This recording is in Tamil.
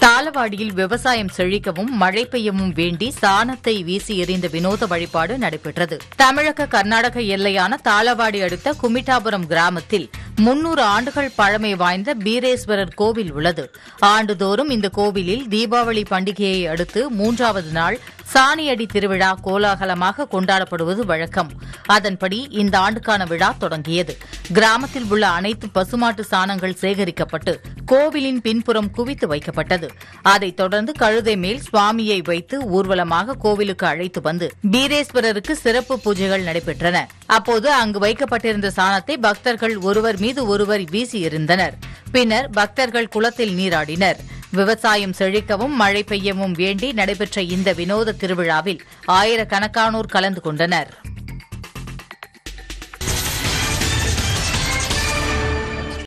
தாளவாடியில் விவசாயம் செழிக்கவும் மழை பெய்யவும் வேண்டி சாணத்தை வீசி எறிந்த வினோத வழிபாடு நடைபெற்றது தமிழக கர்நாடக எல்லையான தாளவாடி அடுத்த குமிட்டாபுரம் கிராமத்தில் முன்னூறு ஆண்டுகள் பழமை வாய்ந்த பீரேஸ்வரர் கோவில் உள்ளது ஆண்டுதோறும் இந்த கோவிலில் தீபாவளி பண்டிகையை அடுத்து மூன்றாவது நாள் சாணியடி திருவிழா கோலாகலமாக கொண்டாடப்படுவது வழக்கம் அதன்படி இந்த ஆண்டுக்கான விழா தொடங்கியது கிராமத்தில் உள்ள அனைத்து பசுமாட்டு சாணங்கள் சேகரிக்கப்பட்டு கோவிலின் பின்புறம் குவித்து வைக்கப்பட்டது அதைத் தொடர்ந்து கழுதை மேல் சுவாமியை வைத்து ஊர்வலமாக கோவிலுக்கு அழைத்து வந்து பீரேஸ்வரருக்கு சிறப்பு பூஜைகள் நடைபெற்றன அப்போது அங்கு வைக்கப்பட்டிருந்த சாணத்தை பக்தர்கள் ஒருவர் மீது ஒருவர் வீசி எறிந்தனர் பின்னர் பக்தர்கள் குளத்தில் நீராடினர் விவசாயம் செழிக்கவும் மழை பெய்யவும் வேண்டி நடைபெற்ற இந்த வினோத திருவிழாவில் ஆயிரக்கணக்கானோர் கலந்து கொண்டனர்